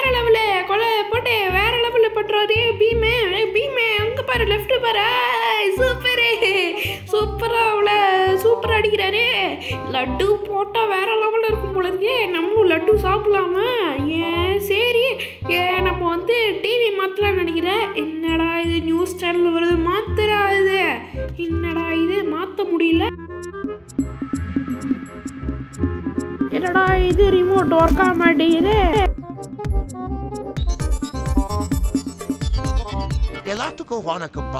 Level கொலை போட்டு வேற லெவலில் பண்ணுறாரு பீமே ஏய், பீமே அங்கே பாரு லெஃப்ட் பாரு சூப்பரு சூப்பராக அவளை சூப்பராக அடிக்கிறாரு லட்டு போட்டால் வேற லெவலில் இருக்கும் போல இருக்கே நம்மளும் லட்டு சாப்பிடலாமா ஏன் சரி ஏன் நம்ம வந்து டிவி மாற்றலாம்னு நினைக்கிறேன் என்னடா இது நியூஸ் சேனல் வருது மாத்துறா இது என்னடா இது மாற்ற முடியல என்னடா இது ரிமோட் ஒர்க் ஆக மாட்டேங்குது எல்லாத்துக்கும் வணக்கம்ப்பா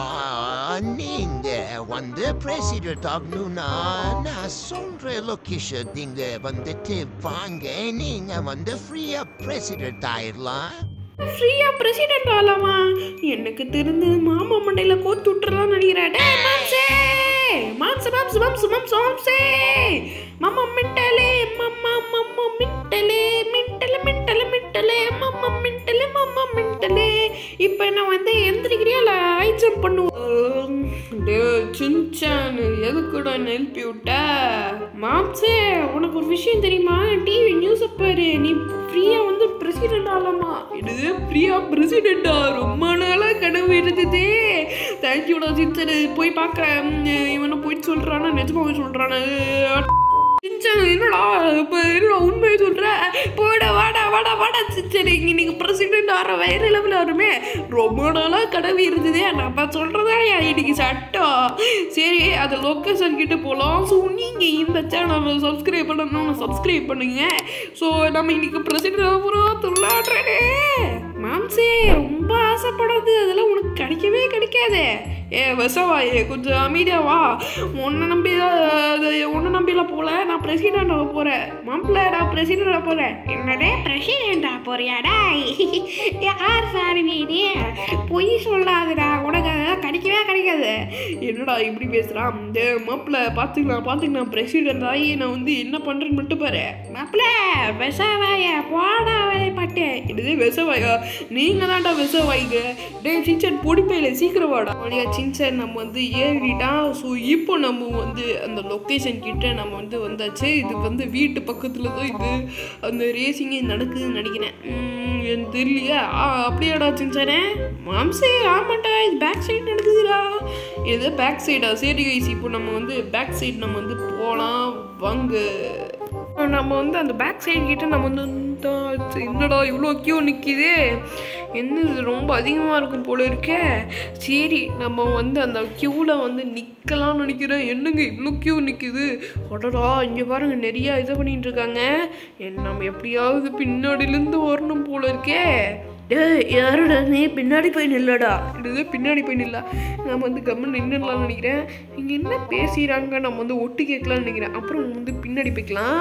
நீங்க வந்து பிரசிடென்ட் ஆகணும்னா நான் சொல்ற லொக்கேஷன் நீங்க வந்துட்டு வாங்க நீங்க வந்து ஃப்ரீயா பிரசிடென்ட் ஆயிடலாம் ஃப்ரீயா பிரசிடென்ட் ஆகலாமா எனக்கு தெரிஞ்சு மாமா மண்டையில கோத்து விட்டுறலாம் நினைக்கிறேன் டேய் மாம்சே மாம்ச மாம்ச மாம்ச மாம்ச மாம்சே மாமா மிட்டலே மாமா மாமா மிட்டலே மிட்டலே மிட்டலே மிட்டலே மாமா மிட்டலே மாமா மிட்டலே இப்போ நான் வந்து எந்திரிக்கிறியா இல்லை ஹை ஜம்ப் பண்ணுவோம் டே சின்சான் எதுக்குடா எழுப்பி விட்ட மாம்சே உனக்கு ஒரு விஷயம் தெரியுமா டிவி நியூஸை பாரு நீ ஃப்ரீயா வந்து பிரசிடென்ட் ஆகலாமா இது ஃப்ரீயா பிரசிடென்ட்டா ரொம்ப நாளா கனவு இருந்தது தேங்க்யூடா சின்சன் போய் பார்க்குறேன் இவனை போயிட்டு சொல்கிறானா நிஜமாவே சொல்கிறானா சின்சன் என்னடா இப்போ என்னடா உண்மையை சொல்கிற போடா வாடா வாடா வாடா சின்சன் இங்கே நீங்கள் பிரசிடென்ட் ஆகிற வயிறு லெவலில் வருமே ரொம்ப நாளாக கனவு இருந்ததே நம்ம சொல்கிறதா இன்னைக்கு சட்டம் சரி அது லொக்கேஷன் கிட்ட போகலாம் ஸோ நீங்கள் இந்த சேனலை சப்ஸ்கிரைப் பண்ணணும்னு சப்ஸ்கிரைப் பண்ணுங்க ஸோ நம்ம இன்னைக்கு பிரசிடென்ட் ஆகிறோம் துள்ளாடுறே மாம்சே ரொம்ப ஆசைப்படுறது அதெல்லாம் உனக்கு கிடைக்கவே கிடைக்காதே ஏ வசவாயே கொஞ்சம் அமைதியா வா உன்னை நம்பி உன்னை நம்பிலாம் போல நான் பிரசிடென்ட் ஆக போகிறேன் மாப்பிள்ள நான் பிரசிடென்ட் ஆக போகிறேன் என்னடே பிரசிடென்ட் ஆக போறியாடா யார் சார் நீ பொய் சொல்லாதடா உனக்கு அதெல்லாம் கிடைக்கவே கிடைக்காது என்னடா இப்படி பேசுகிறான் இந்த மாப்பிள்ள பார்த்துக்கலாம் பார்த்துக்கலாம் பிரசிடென்ட் ஆகி நான் வந்து என்ன பண்ணுறேன்னு மட்டும் பாரு மாப்பிள்ள விஷவாய போடா வேலைப்பட்டு இது விஷவாயா நீங்கள் தான்டா விஷவாய்ங்க டே சின்சன் பொடிப்பையில சீக்கிரம் வாடா அப்படியா சின்சன் நம்ம வந்து ஏறிட்டான் ஸோ இப்போ நம்ம வந்து அந்த லொக்கேஷன் கிட்ட நம்ம வந்து வந்தாச்சு இது வந்து வீட்டு பக்கத்தில் தான் இது அந்த ரேசிங்கே நடக்குதுன்னு நினைக்கிறேன் உம், எனக்கு தெரியலையா ஆ அப்படியாடா சின்சனே மாம்சே ஆமாட்டா இது பேக் சைடு நடக்குதுடா இது பேக் சைடா சரி கைஸ் இப்போ நம்ம வந்து பேக் சைடு நம்ம வந்து போகலாம் வாங்க நம்ம வந்து அந்த பேக் சைடு கிட்ட நம்ம வந்து இந்த- என்னடா இவ்வளோ கியூ நிற்கிது என்ன இது ரொம்ப அதிகமாக இருக்கும் போல இருக்கே சரி நம்ம வந்து அந்த க்யூவில் வந்து நிற்கலாம்னு நினைக்கிறேன் என்னங்க இவ்வளோ க்யூ நிற்கிது அடடா இங்கே பாருங்க நிறையா இது பண்ணிட்டு இருக்காங்க என் நம்ம எப்படியாவது பின்னாடியிலேருந்து வரணும் போல இருக்கே டேய் யாருடா நீ பின்னாடி போய் நில்லடா இது பின்னாடி போய் நில்லா நம்ம வந்து கம்மன் நின்றுடலாம்னு நினைக்கிறேன் இங்கே என்ன பேசுகிறாங்க நம்ம வந்து ஒட்டு கேட்கலாம்னு நினைக்கிறேன் அப்புறம் வந்து பின்னாடி போய்க்கலாம்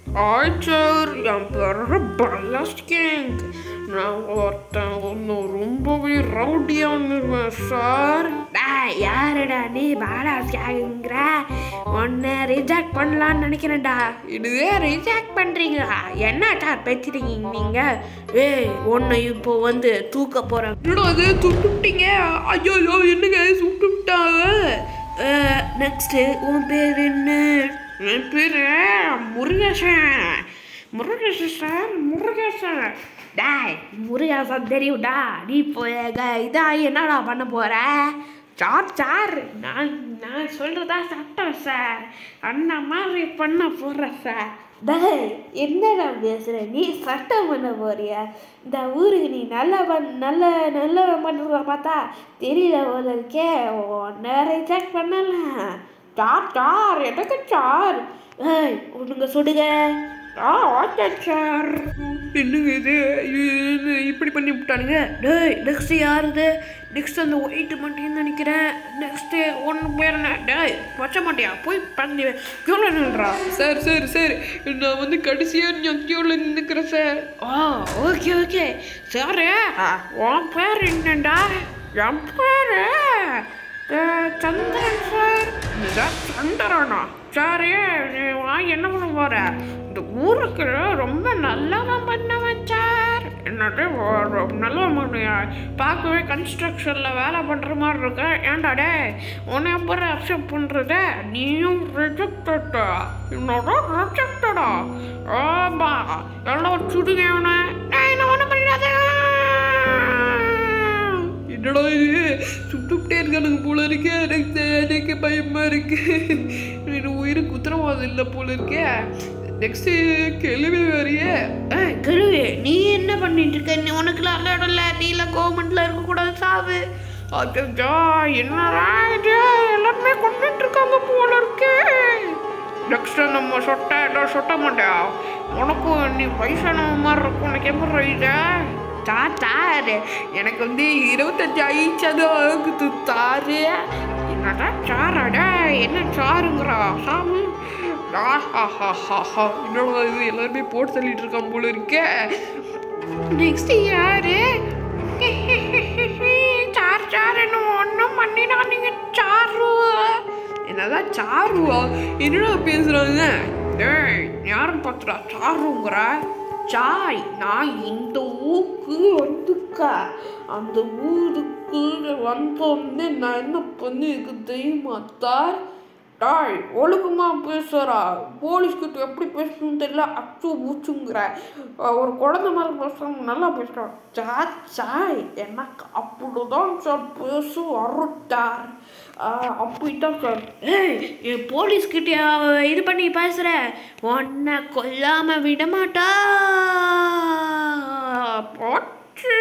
ஆச்சர் என் பேர பலாஸ்ட் கேங் நான் ஒருத்தன் ஒன்று ரொம்பவே ரவுடியானுருவேன் சார் டேய் யாருடா நீ பாலாஸ் கேங்குற உன்னை ரிஜெக்ட் பண்ணலான்னு நினைக்கிறேன்டா இதுவே ரிஜெக்ட் பண்ணுறீங்களா என்ன சார் பேசுறீங்க நீங்கள் ஏய் உன்னை இப்போ வந்து தூக்க போகிறேன் என்னடா அது சுட்டுட்டீங்க ஐயோ ஐயோ என்னங்க சுட்டுட்டாங்க நெக்ஸ்ட்டு உன் பேர் என்ன என் பேர் முருகேசன் முருகேசன் சார் முருகேசன் டாய் முருகேசன் தெரியும்டா நீ இப்போ எங்க இதா என்னடா பண்ண போற சார் சார் நான் நான் சொல்கிறதா சட்டம் சார் அந்த மாதிரி பண்ண போகிறேன் சார் டேய் என்னடா பேசுகிற நீ சட்டம் பண்ண போறியா இந்த ஊருக்கு நீ நல்லவன் நல்ல நல்லவன் பண்ணுறத பார்த்தா தெரியல போல இருக்கே உன்னை ரிஜெக்ட் பண்ணலாம் சார் சார் எனக்கு சார் ஏய் ஒன்றுங்க சொல்லுங்க ஆ ஓகே சார் என்னங்க இது இது இப்படி பண்ணி விட்டானுங்க டேய் நெக்ஸ்ட் யார் இது நெக்ஸ்ட் அந்த ஒயிட் மட்டும் நினைக்கிறேன் நெக்ஸ்ட்டு ஒன்று பேர் என்ன டேய் வச்ச மாட்டியா போய் பண்ணி கியூவில் நின்றா சார் சார் சார் நான் வந்து கடைசியாக நான் கியூவில் நின்றுக்கிறேன் சார் ஆ ஓகே ஓகே சார் உன் பேர் என்னடா என் பேர் சந்திரன் சார் இதான் சந்திரனா சார் நீ வா என்ன பண்ண போற இந்த ஊருக்கு ரொம்ப நல்லவன் பண்ணவன் சார் என்னது வ- ரொ- நல்லவன் பண்ணியா பார்க்கவே கன்ஸ்ட்ரக்ஷனில் வேலை பண்ணுற மாதிரி இருக்க ஏன்டா டே உன்னை எப்படி அக்செப்ட் பண்ணுறது நீயும் ரிஜெக்டடா என்னோட ரிஜெக்டடா ஆமா எல்லாம் சுடுங்க அவனை நான் என்ன ஒன்றும் பண்ணிடாத சுட்டுக்கிட்டே இருக்கானுங்க போல இருக்கே எனக்கு எனக்கு பயமா இருக்கு எனக்கு உயிருக்கு உத்தரவாதம் இல்லை போல இருக்கே நெக்ஸ்ட் கேள்வி வேறியே கேள்வி நீ என்ன பண்ணிட்டு இருக்க நீ உனக்குலாம் அந்த இடம்ல நீல கவர்மெண்ட்ல இருக்கக்கூடாது சாவு அச்சா என்னடா இது எல்லாருமே கொண்டுட்டு இருக்காங்க போல இருக்கே நெக்ஸ்ட் நம்ம சொட்ட எல்லாம் சொட்ட மாட்டியா உனக்கும் நீ வயசானவ மாதிரி இருக்கும் உனக்கு எப்படி இது சார் சார் எனக்கு வந்து இருபத்தஞ்சு ஆயிடுச்சது ஆகுது தாரு என்னடா சாராடா என்ன சாருங்கிறா சாமி ஆஹாஹாஹா என்னோட இது எல்லாருமே போட்டு தள்ளிட்டு இருக்கான் போல இருக்கே நெக்ஸ்ட் யாரு சார் சார் என்ன ஒன்றும் பண்ணினா நீங்க சாரு என்னதான் சாருவா என்னடா பேசுறாங்க டேய் யாரும் பார்த்துடா சாருங்கிற சாய் நான் இந்த ஊருக்கு வந்துக்க அந்த ஊருக்கு வந்தோடனே நான் என்ன பண்ணிருக்கு தெரியுமா தார் டாய் ஒழுக்கமா பேசுறா போலீஸ்கிட்ட எப்படி பேசணும்னு தெரியல அச்சு ஊச்சுங்கிற ஒரு குழந்தை மாதிரி பேசுறவங்க நல்லா பேசுறான் சா சாய் எனக்கு அப்படிதான் சார் பேசு அருட்டார் அப்படித்தான் சார் ஏய் என் போலீஸ்கிட்ட இது பண்ணி பேசுற உன்னை கொல்லாம விட மாட்டா போச்சு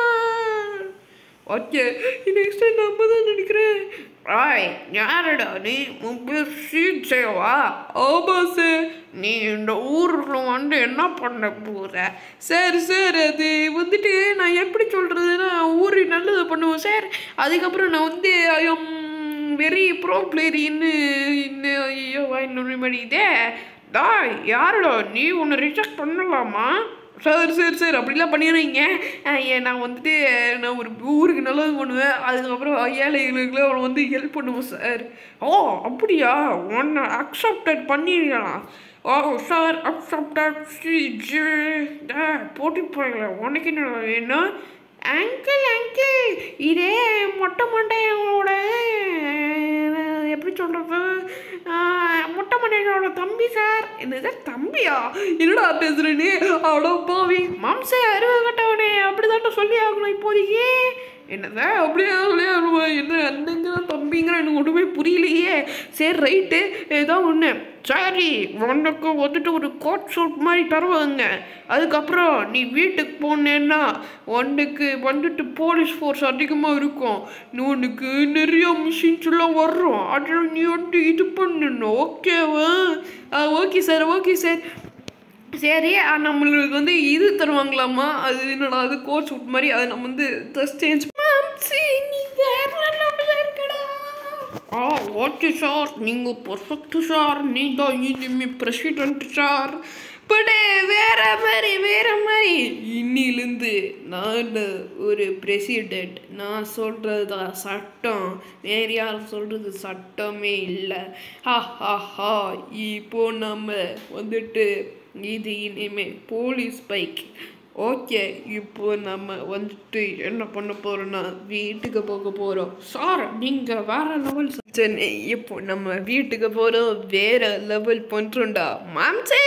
ஓகே நெக்ஸ்ட் டைம் நம்ம தான் நினைக்கிறேன் ராய் யாரடா நீ உன் பேர் சீட்சேவா ஆமா சார் நீ இந்த ஊருக்குள்ள வந்து என்ன பண்ண போற சார் சார் அது வந்துட்டு நான் எப்படி சொல்கிறதுன்னா ஊரு நல்லது பண்ணுவேன் சார் அதுக்கப்புறம் நான் வந்து I am very pro player இன்னும் இன்னும் ஐயோ இன்னொரு மணிதே டாய் யாருடா நீ ஒன்று ரிஜெக்ட் பண்ணலாமா சார் சார் சார் அப்படிலாம் பண்ணிடுறீங்க நான் வந்துட்டு நான் ஒரு ஊருக்கு நல்லது பண்ணுவேன் அதுக்கப்புறம் ஏழைகளுக்குலாம் அவனை வந்து ஹெல்ப் பண்ணுவேன் சார் ஓ அப்படியா உன்னை அக்செப்டட் பண்ணிடலாம் ஓ சார் அக்செப்டட் போட்டி போயல உனக்கு என்ன வேணும் அங்கிள் அங்கிள் இதே மொட்டை மண்டையோட எப்படி சொல்கிறது மொட்டை மண்டையோட தம்பி சார் என்னது தம்பியா என்னடா பேசுறேன்னு அவ்வளோ பாவி மாம்சே அருவ கட்டவனே அப்படிதான் சொல்லி ஆகணும் இப்போதைக்கு என்னதான் அப்படியே சொல்லி ஆகணும் என்ன அண்ணங்கிற தம்பிங்கிற எனக்கு ஒன்றுமே புரியலையே சரி ரைட்டு ஏதோ ஒன்று சரி உனக்கு வந்துட்டு ஒரு கோட் சூட் மாதிரி தருவாங்க அதுக்கப்புறம் நீ வீட்டுக்கு போனேன்னா உனக்கு வந்துட்டு போலீஸ் ஃபோர்ஸ் அதிகமாக இருக்கும் நீ உனக்கு நிறைய மிஷின்ஸ் எல்லாம் வரும் அதில் நீ வந்து இது பண்ணணும் ஓகேவா ஓகே சார் ஓகே சார் சரி ஆ, நம்மளுக்கு வந்து இது தருவாங்களாமா அது என்னடா அது கோட் சூட் மாதிரி அதை நம்ம வந்து ட்ரெஸ் சேஞ்ச் நீ வேற லெவலில் இருக்கடா ஆ ஓகே சார் நீங்கள் பர்ஃபெக்ட் சார் நீ தான் இனிமே பிரசிடென்ட் சார் பட் வேற மாதிரி வேற மாதிரி இன்னிலிருந்து நான் ஒரு பிரசிடென்ட் நான் சொல்கிறது தான் சட்டம் வேற யார் சொல்கிறது சட்டமே இல்லை ஹா ஹா ஹா இப்போ நம்ம வந்துட்டு இது இனிமே போலீஸ் பைக் ஓகே இப்போ நம்ம வந்துட்டு என்ன பண்ண போறோம்னா வீட்டுக்கு போக போறோம் சார் நீங்க வேற லெவல் சரி இப்போ நம்ம வீட்டுக்கு போறோம் வேற லெவல் பண்றோம்டா மாம்சே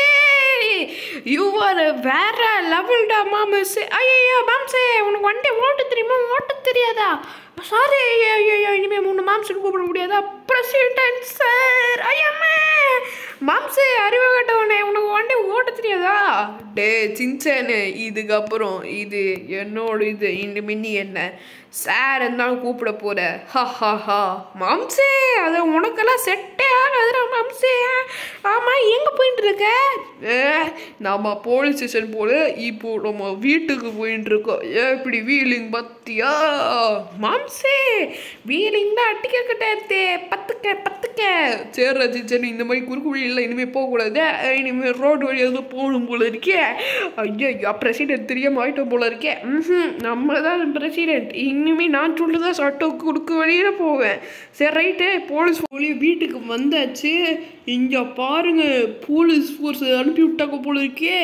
யூ ஆர் வேற லெவல்டா மாமஸ் ஐயோ மாம்சே உனக்கு வண்டி ஓட்ட தெரியுமா ஓட்ட தெரியாதா சாரி ஐயோ இனிமே மூணு மாம்சன் கூப்பிட முடியாதா பிரசிடென்ட் சார் ஐயம்மா மாம்சே அறிவு கட்டவனே உனக்கு வண்டி ஓட்ட தெரியாதா டே சின்சேனு இதுக்கப்புறம் இது என்னோட இது இனிமே நீ என்ன சார் இருந்தாலும் கூப்பிட போற ஹா ஹா ஹா மாம்சே அது உனக்கெல்லாம் செட்டே ஆகாதுடா மாம்சே ஆமா எங்க போயிட்டு இருக்க ஏ, நம்ம போலீஸ் ஸ்டேஷன் போல இப்போ நம்ம வீட்டுக்கு போயிட்டு இருக்கோம் ஏன் இப்படி வீலிங் பத்தியா மாம்சே வீலிங் தான் அட்டிக்க கிட்டே பத்துக்க பத்துக்க சரி ரஜி சரி இந்த மாதிரி குறுக்கு வழியில் இனிமேல் போகக்கூடாது இனிமேல் ரோடு வழியாக தான் போகணும் போல இருக்கே ஐயோ பிரசிடென்ட் தெரியாம ஆயிட்டோம் போல இருக்கே ம் நம்ம தான் பிரசிடென்ட் இனிமேல் நான் சொல்லுதா சட்டம் குறுக்கு வழியில் போவேன் சரி ரைட்டு போலீஸ் போலி வீட்டுக்கு வந்தாச்சு இங்கே பாருங்க போலீஸ் ஃபோர்ஸ் அனுப்பி விட்டாங்க போல இருக்கே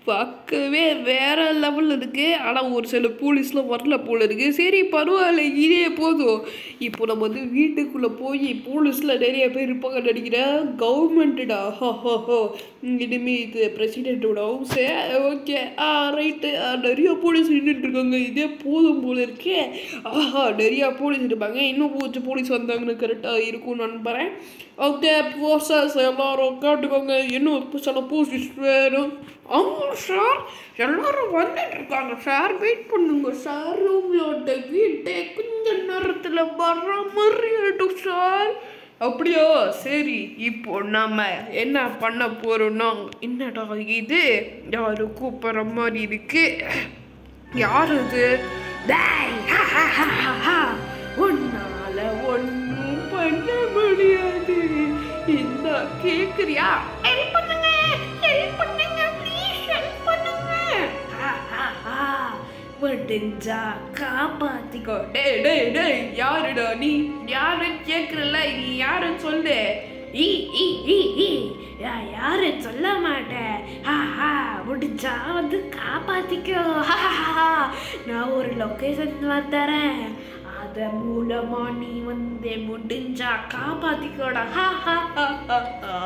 பார்க்கவே வேற லெவலில் இருக்கு ஆனால் ஒரு சில போலீஸ்லாம் வரல போல இருக்கு சரி பரவாயில்ல இதே போதும் இப்போ நம்ம வந்து வீட்டுக்குள்ளே போய் போலீஸில் நிறைய பேர் இருப்பாங்க நினைக்கிறேன் கவர்மெண்ட்டுடா ஹோ ஹோ ஹோ இனிமே இது பிரசிடென்ட்டோட ஹவுஸு ஓகே ஆ ரைட்டு நிறைய போலீஸ் நின்றுட்டு இருக்காங்க இதே போதும் போல இருக்கே ஆஹா நிறைய போலீஸ் இருப்பாங்க இன்னும் கொஞ்சம் போலீஸ் வந்தாங்கன்னு கரெக்டாக இருக்கும்னு நம்புகிறேன் ஓகே போர்சஸ் எல்லாரும் கேட்டுக்கோங்க இன்னும் சில போலீஸ் வேணும் ஆமாம் சார் எல்லாரும் வந்துட்டு இருக்காங்க சார் வெயிட் பண்ணுங்க சார் உங்களோட வீட்டை கொஞ்ச நேரத்தில் வர்ற மாதிரி ஆயிடும் சார் அப்படியா சரி இப்போ நாம என்ன பண்ண போறோம்னா என்னடா இது யாரு கூப்பிட்ற மாதிரி இருக்கு யார் இது டேய், ஹா, ஹா, ஹா, ஹா, ஹா. உன்னால ஒன்றும் பண்ண முடியாது இந்த கேக்குறியா ஹெல்ப் பண்ணுங்க ஹெல்ப் பண்ணுங்க ப்ளீஸ் ஹெல்ப் பண்ணுங்க ஹா, ஹா, ஹா. முடிஞ்சா காப்பாத்திக்கோ டேய் டேய் டேய் யாருடா நீ யாருன்னு கேக்குறல நீ யாருன்னு சொல்லு ஈ ஈ ஈ ஈ யா- யாரு சொல்ல மாட்டேன் ஹா முடிஞ்சா வந்து காப்பாத்திக்கோ ஹா, ஹா, ஹா. நான் ஒரு லொக்கேஷன் தரேன் அத மூலமா நீ வந்து முடிஞ்சா காப்பாத்திக்கோடா ஹா, ஹா, ஹா, ஹா, ஹா.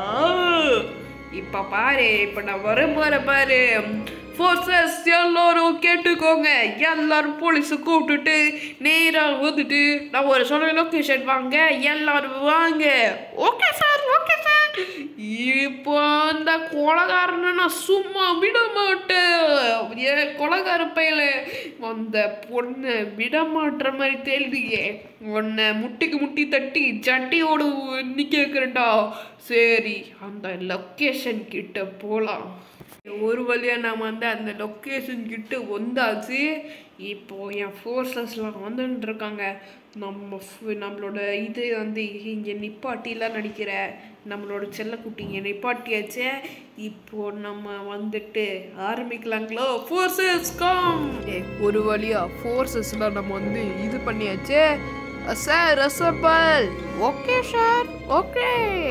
இப்ப பாரு இப்ப நான் வர போற பாரு ஃபோர்ஸஸ் எல்லாரும் கேட்டுக்கோங்க எல்லாரும் போலீஸை கூப்பிட்டுட்டு நேராக வந்துட்டு நான் ஒரு சொன்ன லொக்கேஷன் வாங்க எல்லாரும் வாங்க ஓகே சார் ஓகே சார் இப்போ அந்த கொலகாரனை நான் சும்மா விட மாட்டேன் ஏ கொலகார பையல அந்த பொண்ணை விட மாட்டுற மாதிரி தெரியுதுயே உன்னை முட்டிக்கு முட்டி தட்டி சட்டியோடு நீ கேட்குறேன்டா சரி அந்த லொக்கேஷன் கிட்ட போகலாம் ஒரு வழியாக நாம் வந்து அந்த லொக்கேஷன் கிட்ட வந்தாச்சு இப்போ என் ஃபோர்ஸஸ்லாம் வந்துட்டு இருக்காங்க நம்ம ஃப- நம்மளோட இது வந்து இங்கே நிப்பாட்டிலாம் நடிக்கிற நம்மளோட செல்லக்குட்டி இங்கே நிப்பாட்டியாச்சு இப்போ நம்ம வந்துட்டு ஆரம்பிக்கலாங்களோ ஃபோர்ஸஸ் கம் ஒரு வழியா ஃபோர்ஸஸ்லாம் நம்ம வந்து இது பண்ணியாச்சு sir assemble okay sir okay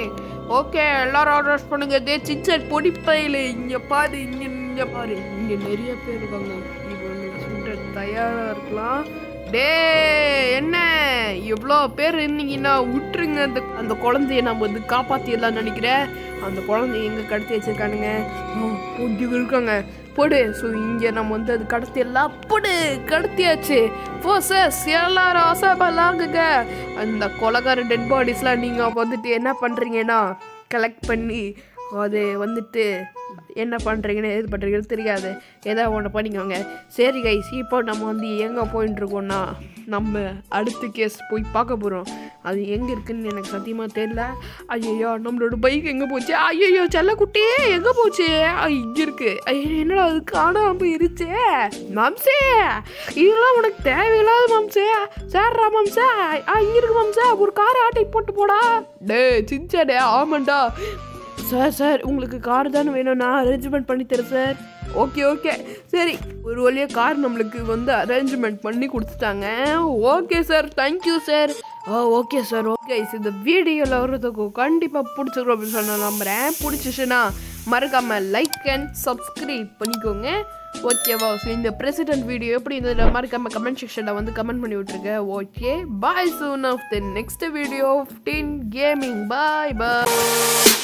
okay எல்லாரும் ஆர்டர்ஸ் பண்ணுங்க தே சிச்சர் பொடி பையில இங்க பாரு இங்க இங்க பாரு இங்க நிறைய பேர் இருக்காங்க இவங்க சுட்ட தயாரா இருக்கலாம் டே என்ன எவ்வளோ பேர் இருந்தீங்கன்னா விட்டுருங்க அந்த அந்த குழந்தைய நம்ம வந்து காப்பாத்திடலாம் நினைக்கிறேன் அந்த குழந்தைய எங்க கடத்தி வச்சிருக்கானுங்க ஆ, இங்க இருக்காங்க போடு ஸோ இங்கே நம்ம வந்து அது கடத்திடலாம் போடு கடத்தியாச்சு ஃபோர்ஸஸ் எல்லாரும் அசபலாகுங்க அந்த கொலகார டெட் பாடிஸ்லாம் நீங்கள் வந்துட்டு என்ன பண்ணுறீங்கன்னா கலெக்ட் பண்ணி அது வந்துட்டு என்ன பண்ணுறீங்கன்னு எது பண்ணுறீங்கன்னு தெரியாது ஏதாவது ஒன்று பண்ணிக்கோங்க சரி கைஸ் இப்போ நம்ம வந்து எங்கே போயின்னு இருக்கோம்னா நம்ம அடுத்த கேஸ் போய் பார்க்க போகிறோம் அது எங்கே இருக்குன்னு எனக்கு சத்தியமாக தெரியல ஐயோ நம்மளோட பைக் எங்கே போச்சு ஐயோ செல்லக்குட்டியே எங்கே போச்சு இங்கே இருக்கு ஐயோ என்னடா அது காணாம போயிருச்சே மாம்சே இதெல்லாம் உனக்கு தேவையில்லாத மாம்சே சார்ரா மாம்சே ஆ இங்கே இருக்கு மாம்சே ஒரு கார் ஆட்டை போட்டு போடா டே சின்சாடே ஆமாண்டா சார் சார் உங்களுக்கு கார் தானே வேணும் நான் அரேஞ்ச்மெண்ட் பண்ணி தரேன் சார் ஓகே ஓகே சரி ஒரு வழியாக கார் நம்மளுக்கு வந்து அரேஞ்ச்மெண்ட் பண்ணி கொடுத்துட்டாங்க ஓகே சார் தேங்க்யூ சார் ஆ ஓகே சார் ஓகே இந்த வீடியோவில் வர்றதுக்கு கண்டிப்பாக பிடிச்சிருக்கும் அப்படின்னு சொன்ன நம்புகிறேன் பிடிச்சிச்சுன்னா மறக்காமல் லைக் அண்ட் சப்ஸ்கிரைப் பண்ணிக்கோங்க ஓகேவா ஸோ இந்த பிரசிடென்ட் வீடியோ எப்படி இருந்தது மறக்காம கமெண்ட் செக்ஷனில் வந்து கமெண்ட் பண்ணி விட்ருங்க okay bye soon of the next video of ten gaming bye bye